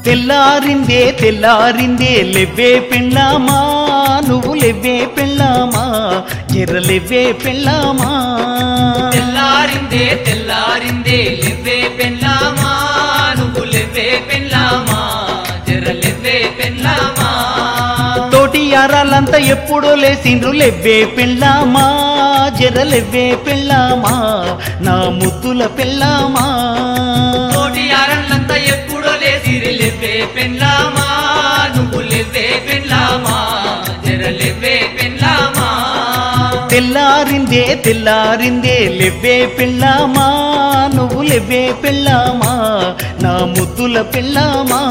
తెల్లారిందే తెల్లారిందే లెవ్వే పెళ్ళామా నువ్వు లెవ్వే పెళ్ళామా ఎర్రలెవ్వే పెళ్ళామా తెల్లారిందే తెల్లారిందే లెవ్వే పెళ్ళామా నువ్వు లెవ్వే పెళ్ళామా జర లెవ్వే పెళ్ళామా తోటి యారాలంతా ఎప్పుడో లేసిండ్రు లెవ్వే పెళ్ళామా జరలెవ్వే పెళ్ళామా నా ముద్దుల పెళ్ళామా తోటి యారన్లంతా ఎప్పుడో లేసిరి లెవ్వే పెళ్ళామా నువ్వు లెవ్వే పెళ్ళామా జర లెవ్వే పెళ్ళామా తెల్లారిందే తెల్లారిందే లెవ్వే పెళ్ళామా నువ్వు లెవ్వే పెళ్ళామా నా ముద్దుల పెళ్ళామా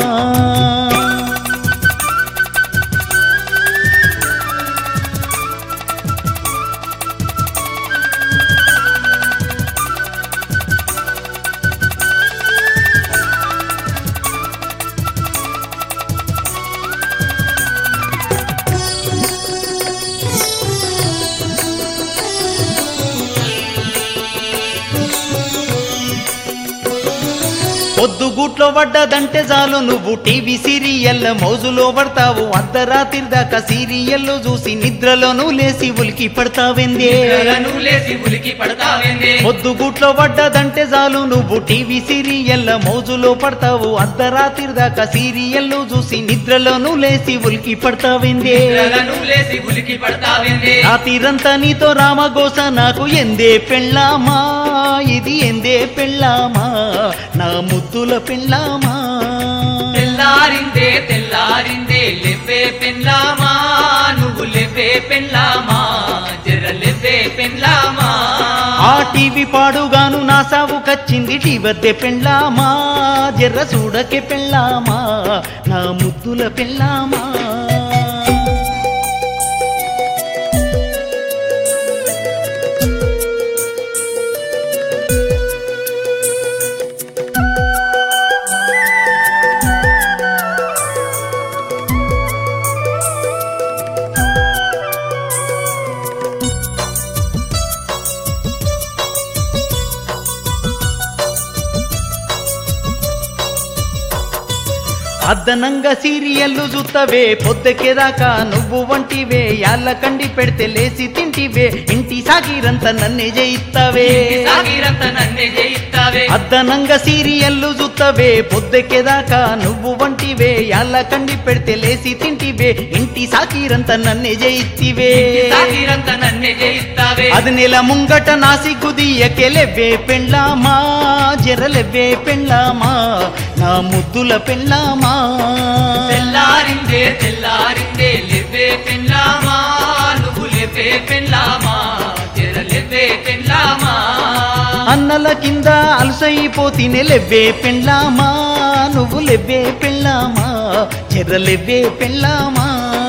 పొద్దుగూట్లో పడ్డదంటే చాలు నువ్వు టీవీ సీరియల్ మౌజులో పడతావు అర్ధరాత్రి దాకా సీరియల్ చూసి నిద్రలోనూ లేసి ఉలికి పడతావెందే నిద్రలను లేసి ఉలికి పడతావేందే పొద్దుగూట్లో పడ్డదంటే చాలు నువ్వు టీవీ సీరియల్ మౌజులో పడతావు అర్ధరాత్రి దాకా సీరియల్ చూసి నిద్రలోనూ లేసి ఉలికి పడతావెందే నిద్రలను లేసి ఉలికి పడతావేందే రాత్రిరంతా నీతో రామగోస నాకు ఎందే పెళ్ళామా ఇది ఎందే పెళ్ళామా నా ముద్దుల పెళ్ళామా తెల్లారిందే తెల్లారిందే లెవ్వే పెళ్ళామా నువ్వు లెవ్వే పెళ్ళామా జర లెవ్వే పెళ్ళామా ఆ టీవీ పాడుగాను నా సావు కచ్చింది టీవద్దే పెళ్ళామా జర్ర చూడకే పెళ్ళామా నా ముద్దుల పెళ్ళామా అద్దనంగా సీరియల్లు చూత్తవే పొద్దెకేదాకా నువ్వు వంటివే యాళ్ళ కండి పెడితే లేసి తింటివే ఇంటి సాగిరంత నన్నే జయిత్తవే సాగిరంత నన్నే జయిస్తావే అద్దనంగా సీరియల్లు చూత్తవే పొద్దెక్కేదాకా నువ్వు వంటివే యాళ్ళ కండి పెడితే లేసి తింటివే ఇంటి సాకిరంత నన్నే జయిత్తివే సాగిరంత నన్నే జయిస్తావే అది నెల ముంగట నాసి కుదియకెలెవ్వే పెళ్ళామా జరలెవ్వే పెళ్ళామా నా ముద్దుల పెళ్ళామా తెల్లారిందే తెల్లారిందే లెవ్వే పెళ్ళామా నువ్వు లెవ్వే పెళ్ళామా జర లెవ్వే పెళ్ళామా అన్నల కింద అలసైపోతినే లెవ్వే పెళ్ళామా నువ్వు లెవ్వే పెళ్ళామా జరలెవ్వే పెళ్ళామా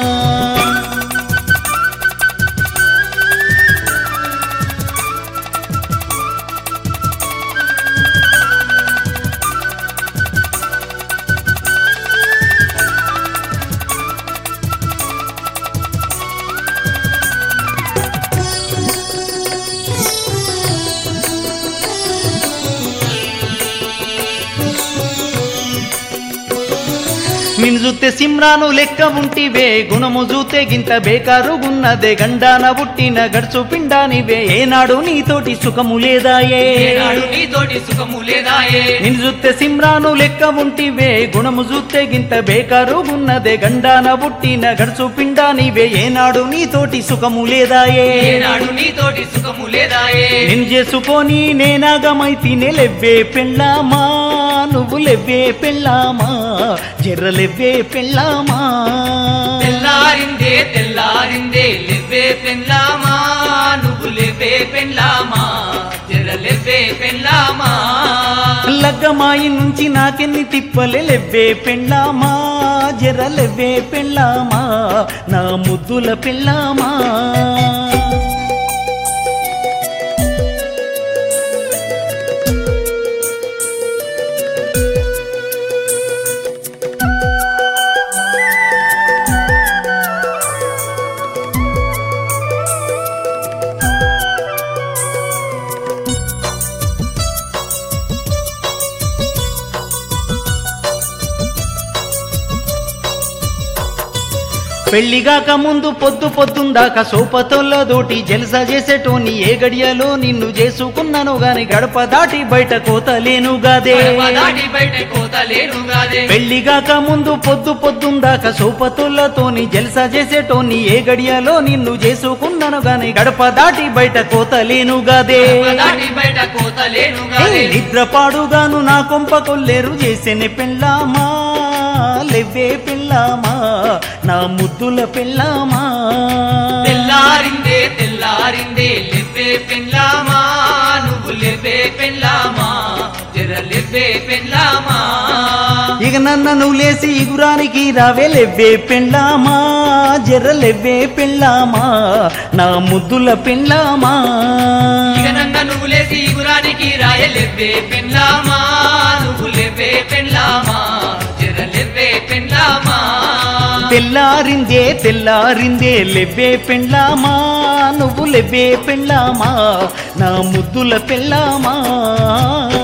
నిన్ను చూస్తే సిమ్రాను లెక్క ఉంటివే గుణము చూతే గింత బేకారుగున్నదే గండాన పుట్టిన గడుచు పిండానివే ఏనాడు నీతోటి సుఖము లేదాయే ఏనాడు నీతోటి సుఖము లేదాయే నిన్ను చూస్తే సిమ్రాను లెక్క ఉంటివే గుణము చూస్తే గింత బేకారుగున్నదే గండాన పుట్టిన గడుచు పిండానివే ఏనాడు నీతోటి సుఖము లేదాయే ఏనాడు నీతోటి సుఖము లేదాయే నిన్ను చేసుకొని నేనాగమైతేనే లెవ్వే పెళ్ళామా నువ్వు లెవ్వే పెళ్ళామా జర్రలెవ్వే పెళ్ళామా తెల్లారిందే తెల్లారిందే లెవ్వే పెళ్ళామా నువ్వు లెవ్వే పెళ్ళామా జర లెవ్వే పెళ్ళామా లగ్గమాయి నుంచి నాకెన్ని తిప్పలే లెవ్వే పెళ్ళామా జర్రలెవ్వే పెళ్ళామా నా ముద్దుల పెళ్ళామా పెళ్లిగాక ముందు పొద్దు పొద్దుందాక సోపతోళ్ళదోటి జల్సా చేసేటోని ఏ గడియలో నిన్ను చేసుకున్నాను గాని గడప దాటి బయట కోతలేను గాదే గడప దాటి బయట కోతలేనుగాదే పెళ్లిగాక ముందు పొద్దు పొద్దుందాక సోపతులతోని జల్సా చేసేటోని ఏ గడియలో నిన్ను చేసుకున్నాను గాని గడప దాటి బయట కోతలేను గాదే గడప దాటి బయట కోతలేనుగాదే నిద్రపాడుగాను నా కొంప కొల్లేరు చేసిన పెళ్ళామా లెవ్వే పెళ్ళామా నా ముద్దుల పెళ్ళామా తెల్లారిందే తెల్లారిందే లెవ్వే పెళ్ళామా నువ్వు లెవ్వే పెళ్ళామా జర లెవ్వే పెళ్ళామా ఇక నన్ను నువ్వు లేసి ఇగురానికి రావే లెవ్వే పెళ్ళామా జర్ర లెవ్వే పెళ్ళామా నా ముద్దుల పెళ్ళామా ఇక నంగ నువ్వు లేసి ఇగురానికి రాయలెవ్వే పెళ్ళామా నువ్వు లెవ్వే పెళ్ళామా జర లెవ్వే పెళ్ళామా తెల్లారిందే తెల్లారిందే లెవ్వే పెళ్ళామా నువ్వు లెవ్వే పెళ్ళామా నా ముద్దుల పెళ్ళామా